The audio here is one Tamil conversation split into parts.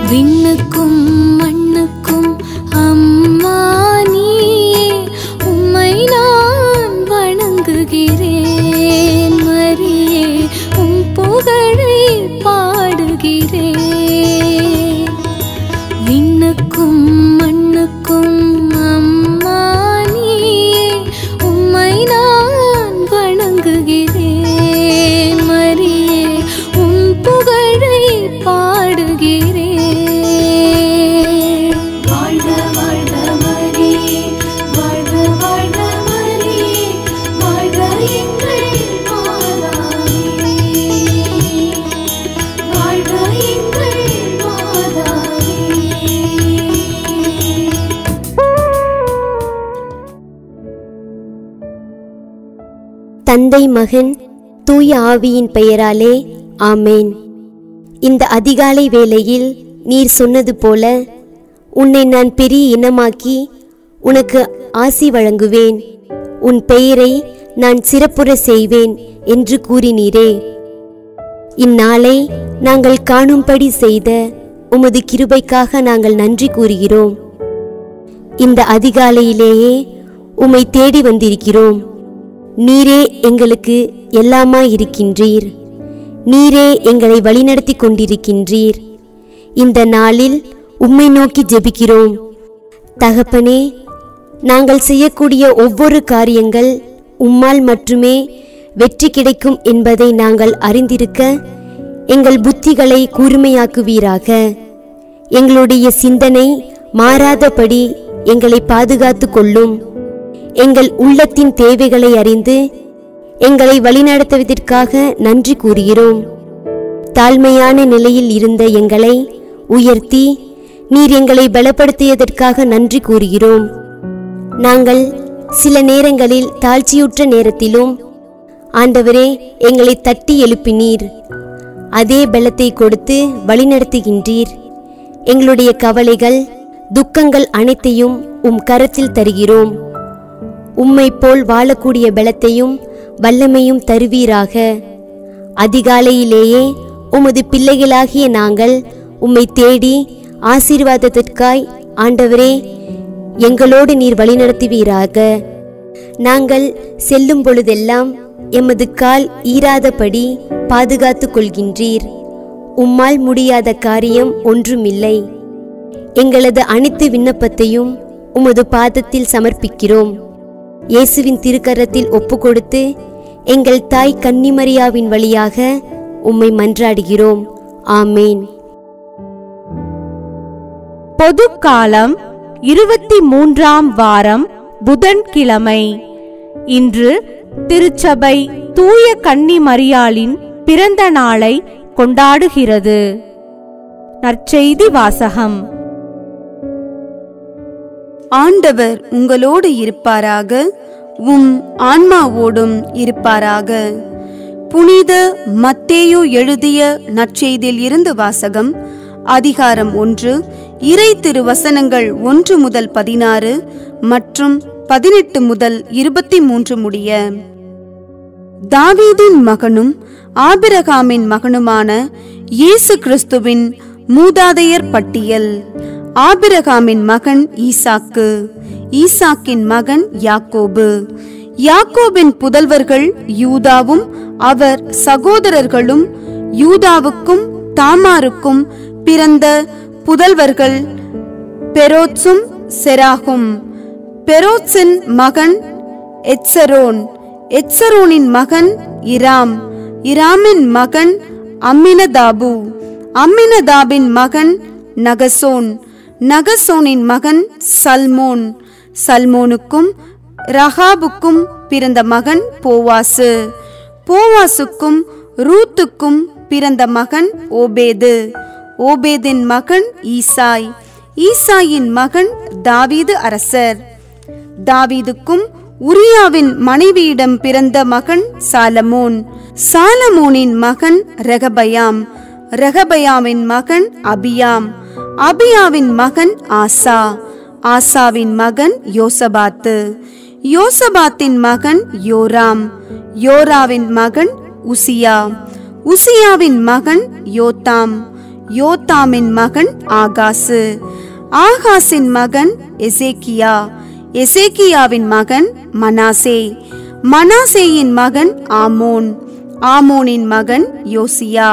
விண்ணுக்கும் மண்ணுக்கும் அம்மா நீயே உம்மை நான் வணங்குகிறேன் மரியே உம் புகழை பாடுகிறேன் விண்ணுக்கும் மண்ணுக்கும் அம்மா நீயே உம்மை நான் வணங்குகிறேன் மரியே உம் புகழை பாடுகிறேன் வாழ்க வாழ்க மரியே வாழ்க வாழ்க மரியே வாழ்க எங்கள் மாதாவே வாழ்க எங்கள் மாதாவே தந்தை மகன் தூய ஆவியின் பெயராலே ஆமேன் இந்த அதிகாலை வேளையில் நீர் சொன்னது போல உன்னை நான் பெரிய இனமாக்கி உனக்கு ஆசி வழங்குவேன் உன் பெயரை நான் சிறப்புற செய்வேன் என்று கூறினீரே இந்நாளை நாங்கள் காணும்படி செய்த உமது கிருபைக்காக நாங்கள் நன்றி கூறுகிறோம் இந்த அதிகாலையிலேயே உம்மை தேடி வந்திருக்கிறோம் நீரே எங்களுக்கு எல்லாமாய் இருக்கின்றீர் நீரே எங்களை வழிநடத்தி கொண்டிருக்கின்றீர் இந்த நாளில் உம்மை நோக்கி ஜெபிக்கிறோம் தகப்பனே நாங்கள் செய்யக்கூடிய ஒவ்வொரு காரியங்கள் உம்மால் மட்டுமே வெற்றி கிடைக்கும் என்பதை நாங்கள் அறிந்திருக்க எங்கள் புத்திகளை கூர்மையாக்குவீராக எங்களுடைய சிந்தனை மாறாதபடி எங்களை பாதுகாத்து கொள்ளும் எங்கள் உள்ளத்தின் தேவைகளை அறிந்து எங்களை வழிநடத்துவதற்காக நன்றி கூறுகிறோம் தாழ்மையான நிலையில் இருந்த எங்களை உயர்த்தி நீர் எங்களை பலப்படுத்தியதற்காக நன்றி கூறுகிறோம் நாங்கள் சில நேரங்களில் தாழ்ச்சியுற்ற நேரத்திலும் ஆண்டவரே எங்களை தட்டி எழுப்பினீர் அதே பலத்தை கொடுத்து வழிநடத்துகின்றீர் எங்களுடைய கவலைகள் துக்கங்கள் அனைத்தையும் உம் கரத்தில் தருகிறோம் உம்மை போல் வாழக்கூடிய பலத்தையும் வல்லமையும் தருவீராக அதிகாலையிலேயே உமது பிள்ளைகளாகிய நாங்கள் உம்மை தேடி ஆசீர்வாதத்திற்காய் ஆண்டவரே எங்களோடு நீர் வழிநடத்துவீராக நாங்கள் செல்லும் பொழுதெல்லாம் எமது கால் ஈராதபடி பாதுகாத்துக் கொள்கின்றீர் உம்மால் முடியாத காரியம் ஒன்றுமில்லை எங்களது அனைத்து விண்ணப்பத்தையும் உமது பாதத்தில் சமர்ப்பிக்கிறோம் இயேசுவின் திருக்கரத்தில் ஒப்புக்கொடுத்து எங்கள் தாய் கன்னிமரியாவின் வழியாக உம்மை மன்றாடுகிறோம் ஆமேன் பொதுக்காலம் இருபத்தி மூன்றாம் வாரம் புதன்கிழமை இன்று திருச்சபை தூய கன்னி மரியாளின் பிறந்த நாளை கொண்டாடுகிறது நற்செய்தி வாசகம் ஆண்டவர் உங்களோடு இருப்பாராக உம் ஆன்மாவோடும் இருப்பாராக புனித மத்தேயு எழுதிய நற்செய்தியில் இருந்து வாசகம் அதிகாரம் ஒன்று இறை திருவசனங்கள் ஒன்று முதல் பதினாறு மற்றும் பதினெட்டு முதல் இருபத்தி மூன்று முடிய தாவீதின் மகனும் ஆபிரகாமின் மகனுமான இயேசு கிறிஸ்துவின் மூதாதையர் பட்டியல் ஆபிரகாமின் மகன் ஈசாக்கு ஈசாக்கின் மகன் யாக்கோபு யாக்கோபின் புதல்வர்கள் யூதாவும் அவர் சகோதரர்களும் யூதாவுக்கும் தாமாருக்கும் பிறந்த புதல்வர்கள் பெரோத்சும் செராகும் பெரோத்சின் மகன் எட்சரோன் எட்சரோனின் மகன் இராம் இராமின் மகன் அம்மினதாபு அம்மினதாபின் மகன் நகசோன் நகசோனின் மகன் சல்மோன் சல்மோனுக்கும் ரகாபுக்கும் பிறந்த மகன் போவாசு போவாசுக்கும் ரூத்துக்கும் பிறந்த மகன் ஓபேது ஓபேதின் மகன் ஈசாய் ஈசாயின் மகன் தாவீது அரசர் தாவீதுக்கும் உரியாவின் மனைவியிடம் பிறந்த மகன் சாலமோன் சாலமோனின் மகன் ரெகபயாம் ரெகபயாமின் மகன் அபியாம் அபியாவின் மகன் ஆசா ஆசாவின் மகன் யோசபாத்து யோசபாத்தின் மகன் யோராம் யோராவின் மகன் உசியா உசியாவின் மகன் யோத்தாம் யோத்தாமின் மகன் ஆகாசு ஆகாசின் மகன் எசேக்கியா எசேக்கியாவின் மகன் மனாசே மனாசேயின் மகன் ஆமோன் ஆமோனின் மகன் யோசியா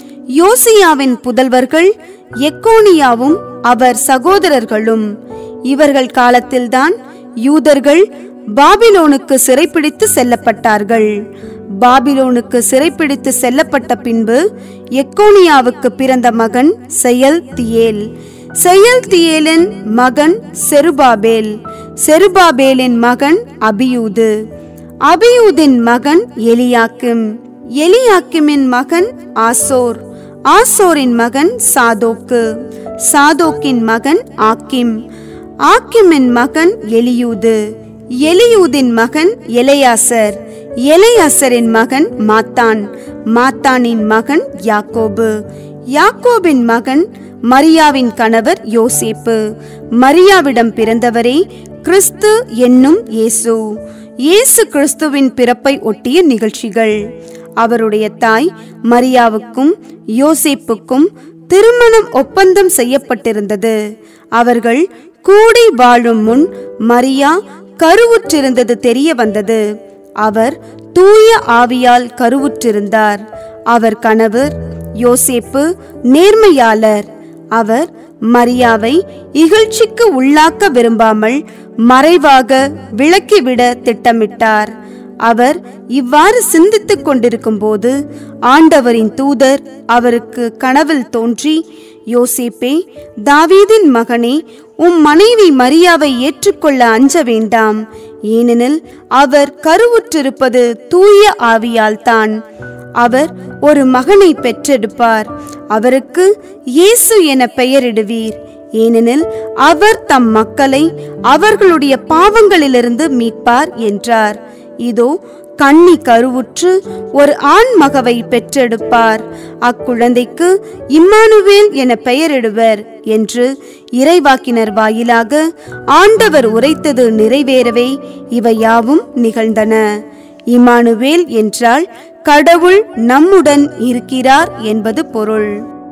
யோசியாவின் புதல்வர்கள் எக்கோனியாவும் அவர் சகோதரர்களும் இவர்கள் காலத்தில்தான் யூதர்கள் பாபிலோனுக்கு சிறைப்பிடித்து செல்லப்பட்டார்கள் பாபிலோனுக்கு சிறைப்பிடித்து செல்லப்பட்ட பின்பு எக்கோனியாவுக்கு பிறந்த மகன் செயல் தியேல் செயல் தியேலின் மகன் செருபாபேல் செருபாபேலின் மகன் அபியூது அபியூதின் மகன் எலியாக்கிம் எலியாக்கிமின் மகன் ஆசோர் ஆசோரின் மகன் சாதோக்கு சாதோக்கின் மகன் ஆக்கிம் ஆக்கிமின் மகன் எலியூது எலியூதின் மகன் எலையாசர் எலையாசரின் மகன் மாத்தான் மாத்தானின் மகன் யாக்கோபு யாக்கோபின் மகன் மரியாவின் கணவர் யோசேப்பு மரியாவிடம் பிறந்தவரே கிறிஸ்து என்னும் இயேசு இயேசு கிறிஸ்துவின் பிறப்பை ஒட்டிய நிகழ்ச்சிகள் அவருடைய தாய் மரியாவுக்கும் யோசேப்புக்கும் திருமணம் ஒப்பந்தம் செய்யப்பட்டிருந்தது அவர்கள் கூடி வாழும் முன் மரியா கருவுற்றிருந்தது தெரிய வந்தது அவர் தூய ஆவியால் கருவுற்றிருந்தார் அவர் கணவர் யோசேப்பு நேர்மையாளர் அவர் மரியாவை இகழ்ச்சிக்கு உள்ளாக்க விரும்பாமல் மறைவாக விலக்கிவிட திட்டமிட்டார் அவர் இவ்வாறு சிந்தித்துக் கொண்டிருக்கும் போது ஆண்டவரின் தூதர் அவருக்கு கனவில் தோன்றி யோசேப்பே தாவீதின் மகனே உம் மனைவி மரியாவை ஏற்றுக்கொள்ள அஞ்ச வேண்டாம் ஏனெனில் அவர் கருவுற்றிருப்பது தூய ஆவியால் தான் அவர் ஒரு மகனை பெற்றெடுப்பார் அவருக்கு இயேசு என பெயரிடுவீர் ஏனெனில் அவர் தம் மக்களை அவர்களுடைய பாவங்களிலிருந்து மீட்பார் என்றார் இதோ கன்னி கருவுற்று ஒரு ஆண் மகவை பெற்றெடுப்பார் அக்குழந்தைக்கு இம்மானுவேல் என பெயரிடுவர் என்று இறைவாக்கினர் வாயிலாக ஆண்டவர் உரைத்தது நிறைவேறவே இவை யாவும் நிகழ்ந்தன இமானுவேல் என்றால் கடவுள் நம்முடன் இருக்கிறார் என்பது பொருள்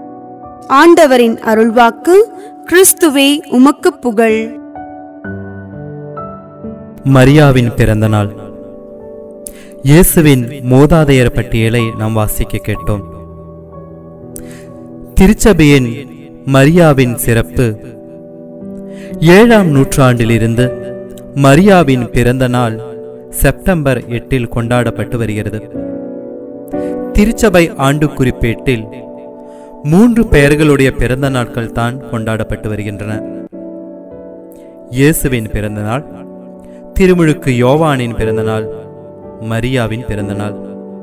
ஆண்டவரின் அருள்வாக்கு கிறிஸ்துவே உமக்கு புகழ் மரியாவின் பிறந்த நாள் இயேசுவின் மூதாதையர் பட்டியலை நாம் வாசிக்க கேட்டோம் திருச்சபையின் மரியாவின் சிறப்பு ஏழாம் நூற்றாண்டிலிருந்து மரியாவின் பிறந்த நாள் செப்டம்பர் எட்டில் கொண்டாடப்பட்டு வருகிறது திருச்சபை ஆண்டு குறிப்பேட்டில் மூன்று பெயர்களுடைய பிறந்த நாட்கள் தான் கொண்டாடப்பட்டு வருகின்றன இயேசுவின் பிறந்த நாள் திருமுழுக்கு யோவானின் பிறந்த நாள் மரியாவின் பிறந்த நாள்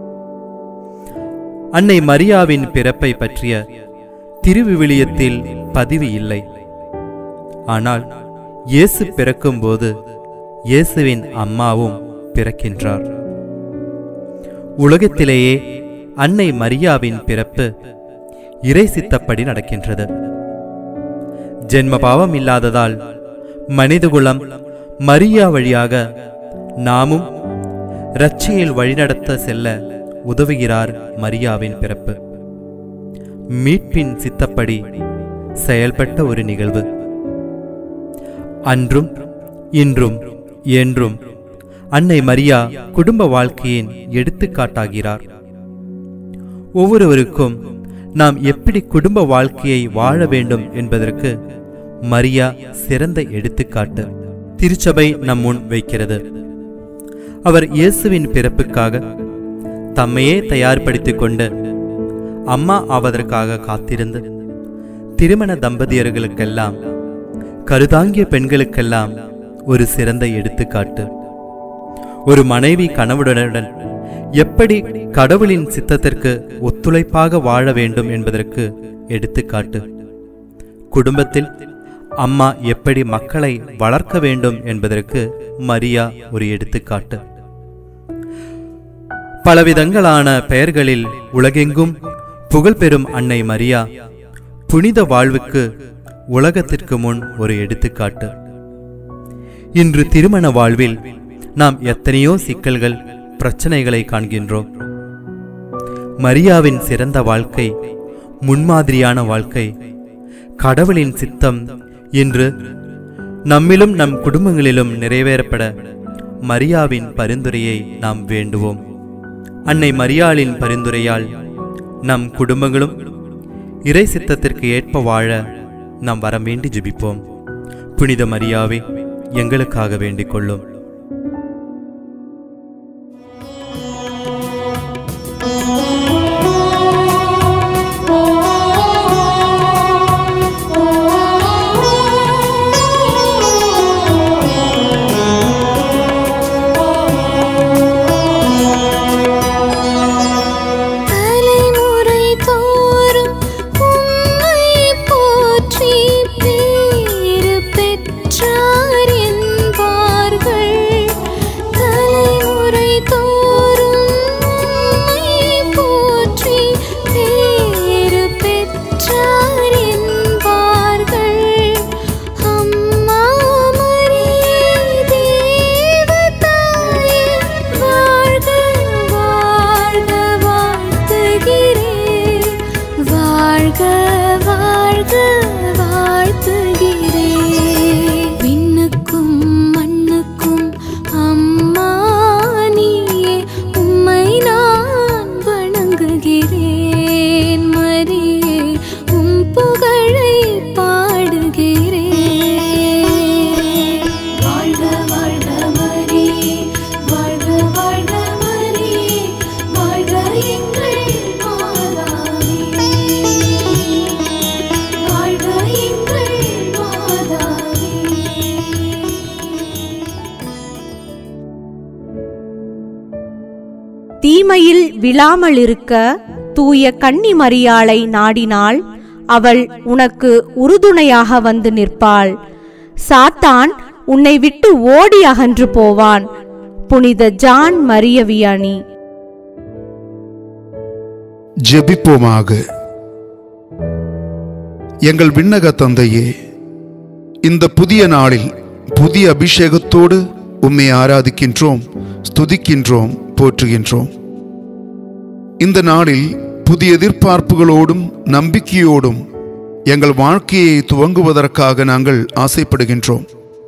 அன்னை மரியாவின் பிறப்பை பற்றிய திருவிவிலியத்தில் பதிவு இல்லை ஆனால் இயேசு பிறக்கும்போது இயேசுவின் அம்மாவும் பிறக்கின்றார் உலகத்திலேயே அன்னை மரியாவின் பிறப்பு இறை சித்தப்படி நடக்கின்றது ஜென்ம பாவம் இல்லாததால் மனிதகுலம் மரியா வழியாக நாமும் இரட்சையில் வழிநடத்த செல்ல உதவுகிறார் மரியாவின் பிறப்பு மீட்பின் சித்தப்படி செயல்பட்ட ஒரு நிகழ்வு அன்றும் இன்றும் என்றும் அன்னை மரியா குடும்ப வாழ்க்கையின் எடுத்துக்காட்டாகிறார் ஒவ்வொருவருக்கும் நாம் எப்படி குடும்ப வாழ்க்கையை வாழ வேண்டும் என்பதற்கு மரியா சிறந்த எடுத்துக்காட்டு திருச்சபை நம் முன் வைக்கிறது அவர் இயேசுவின் பிறப்புக்காக தம்மையே தயார்படுத்திக் கொண்டு அம்மா ஆவதற்காக காத்திருந்து திருமண தம்பதியர்களுக்கெல்லாம் கருதாங்கிய பெண்களுக்கெல்லாம் ஒரு சிறந்த எடுத்துக்காட்டு ஒரு மனைவி கணவனுடன் எப்படி கடவுளின் சித்தத்திற்கு ஒத்துழைப்பாக வாழ வேண்டும் என்பதற்கு எடுத்துக்காட்டு குடும்பத்தில் அம்மா எப்படி மக்களை வளர்க்க வேண்டும் என்பதற்கு மரியா ஒரு எடுத்துக்காட்டு பலவிதங்களான பெயர்களில் உலகெங்கும் புகழ்பெறும் அன்னை மரியா புனித வாழ்வுக்கு உலகத்திற்கு முன் ஒரு எடுத்துக்காட்டு இன்று திருமண வாழ்வில் நாம் எத்தனையோ சிக்கல்கள் பிரச்சனைகளை காண்கின்றோம் மரியாவின் சிறந்த வாழ்க்கை முன்மாதிரியான வாழ்க்கை கடவுளின் சித்தம் என்று நம்மிலும் நம் குடும்பங்களிலும் நிறைவேறப்பட மரியாவின் பரிந்துரையை நாம் வேண்டுவோம் அன்னை மரியாளின் பரிந்துரையால் நம் குடும்பங்களும் இறை சித்தத்திற்கு ஏற்ப வாழ நாம் வரம் வேண்டி ஜெபிப்போம் புனித மரியாவே எங்களுக்காக வேண்டிக் கொள்ளும் தலைமுறை தோறும் உம்மை போற்றி பேறு பெற்றார் என்பார்கள் தலைமுறை தோறும் உம்மை போற்றி பேறு பெற்றார் என்பார்கள் அம்மா மரியே தேவதாயே வாழ்க வாழ்க வாழ்த்துகிறேன் வாழ்க வாழ்க வாழ்த்துகிறேன் விண்ணுக்கும் மண்ணுக்கும் அம்மா நீயே உம்மை நான் வணங்குகிறேன் மரியே உம் புகழை பாடுகிறேன் வாழ்க வாழ்க மரியே வாழ்க வாழ்க மரியே வாழ்க எங்கள் மாதாவே வாழ்க எங்கள் மாதாவே தீமையில் விழாமல் இருக்க தூய கன்னி மரியாளை நாடினாள் அவள் உனக்கு உறுதுணையாக வந்து நிற்பாள் சாத்தான் உன்னை விட்டு ஓடி அகன்று போவான் புனித ஜான் மரிய வியானி ஜெபிப்போமாக எங்கள் விண்ணக தந்தையே இந்த புதிய நாளில் புதிய அபிஷேகத்தோடு உம்மை ஆராதிக்கின்றோம் ஸ்துதிக்கின்றோம் போற்றுகின்றோம் இந்த நாளில் புதிய எதிர்பார்ப்புகளோடும் நம்பிக்கையோடும் எங்கள் வாழ்க்கையை துவங்குவதற்காக நாங்கள் ஆசைப்படுகின்றோம்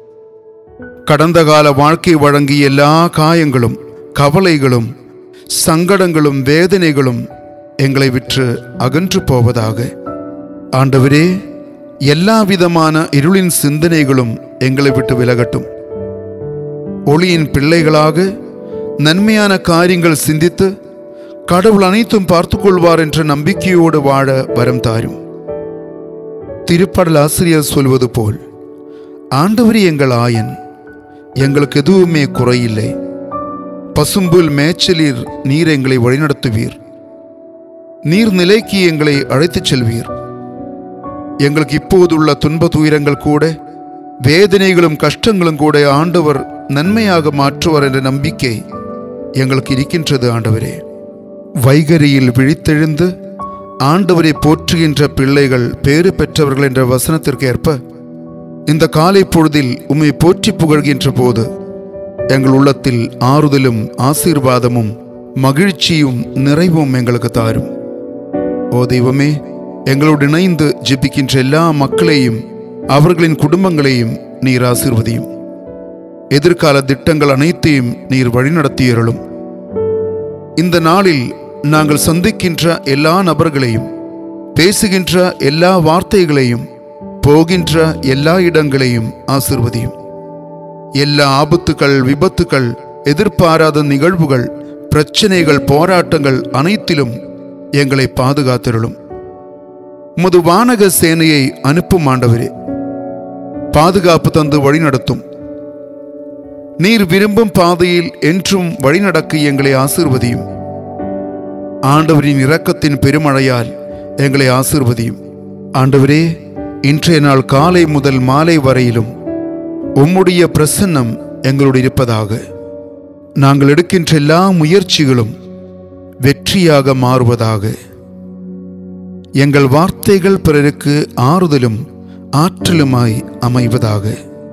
கடந்த கால வாழ்க்கை வழங்கிய எல்லா காயங்களும் கவலைகளும் சங்கடங்களும் வேதனைகளும் எங்களை விற்று அகன்று போவதாக ஆண்டவரே எல்லா விதமான இருளின் சிந்தனைகளும் எங்களை விட்டு விலகட்டும் ஒளியின் பிள்ளைகளாக நன்மையான காரியங்கள் சிந்தித்து கடவுள் அனைத்தும் பார்த்துக் கொள்வார் என்ற நம்பிக்கையோடு வாழ வரம் தாரும் திருப்படல் ஆசிரியர் சொல்வது போல் ஆண்டவரே எங்கள் ஆயன் எங்களுக்கு எதுவுமே குறையில்லை பசும்புல் மேய்ச்சலில் நீர் எங்களை வழிநடத்துவீர் நீர்நிலைக்கு எங்களை அழைத்துச் செல்வீர் எங்களுக்கு இப்போதுள்ள துன்ப துயரங்கள் கூட வேதனைகளும் கஷ்டங்களும் கூட ஆண்டவர் நன்மையாக மாற்றுவார் என்ற நம்பிக்கை எங்களுக்கு இருக்கின்றது ஆண்டவரே வைகரியில் விழித்தெழுந்து ஆண்டவரை போற்றுகின்ற பிள்ளைகள் பேறு பெற்றவர்கள் என்ற வசனத்திற்கு ஏற்ப இந்த காலை பொழுதில் உம்மை போற்றி புகழ்கின்ற போது எங்கள் உள்ளத்தில் ஆறுதலும் ஆசீர்வாதமும் மகிழ்ச்சியும் நிறைவும் எங்களுக்கு தாரும் ஓ தெய்வமே எங்களோடு இணைந்து ஜெபிக்கின்ற எல்லா மக்களையும் அவர்களின் குடும்பங்களையும் நீர் ஆசீர்வதியும் எதிர்கால திட்டங்கள் அனைத்தையும் நீர் வழிநடத்தியருளும் இந்த நாளில் நாங்கள் சந்திக்கின்ற எல்லா நபர்களையும் பேசுகின்ற எல்லா வார்த்தைகளையும் போகின்ற எல்லா இடங்களையும் ஆசிர்வதியும் எல்லா ஆபத்துக்கள் விபத்துக்கள் எதிர்பாராத நிகழ்வுகள் பிரச்சனைகள் போராட்டங்கள் அனைத்திலும் எங்களை பாதுகாத்திருளும் உமது வானக சேனையை அனுப்பும் ஆண்டவரே பாதுகாப்பு தந்து வழிநடத்தும் நீர் விரும்பும் பாதையில் என்றும் வழிநடக்க எங்களை ஆசிர்வதியும் ஆண்டவரின் இரக்கத்தின் பெருமழையால் எங்களை ஆசிர்வதியும் ஆண்டவரே இன்றைய நாள் காலை முதல் மாலை வரையிலும் உம்முடைய பிரசன்னம் எங்களோடு இருப்பதாக நாங்கள் எடுக்கின்ற எல்லா முயற்சிகளும் வெற்றியாக மாறுவதாக எங்கள் வார்த்தைகள் பிறருக்கு ஆறுதலும் ஆற்றலுமாய் அமைவதாக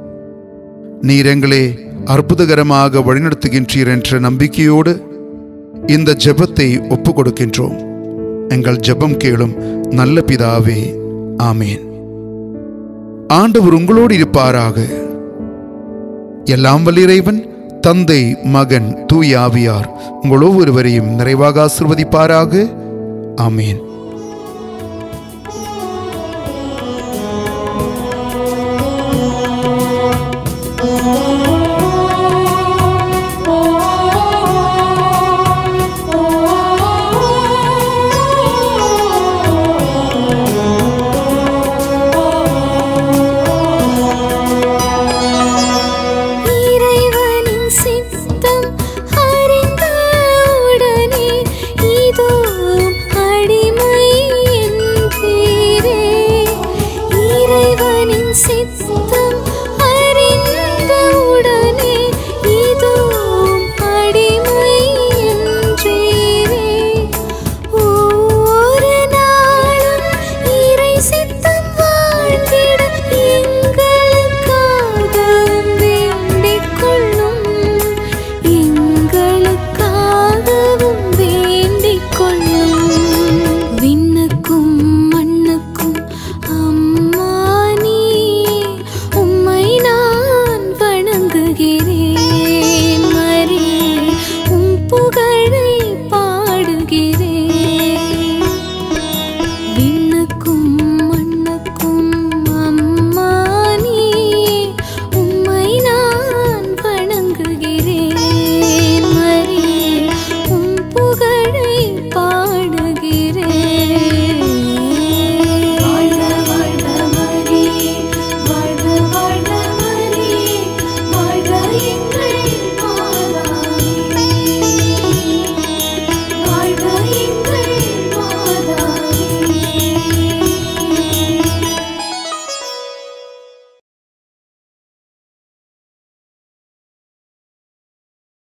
நீர் எங்களை அற்புதகரமாக வழிநடத்துகின்றீர் என்ற நம்பிக்கையோடு இந்த ஜெபத்தை ஒப்புக் கொடுக்கின்றோம் எங்கள் ஜெபம் கேளும் நல்ல பிதாவே ஆமேன் ஆண்டவர் உங்களோடு இருப்பாராக எல்லாம் வல்ல இறைவன் தந்தை மகன் தூய ஆவியார் உங்கள் ஒவ்வொருவரையும் நிறைவாக ஆசிர்வதிப்பாராக ஆமேன் இறைவனின் சித்தம் அறிந்த உடனே இதோ அடிமை என்பீரே இறைவனின் சித்தம்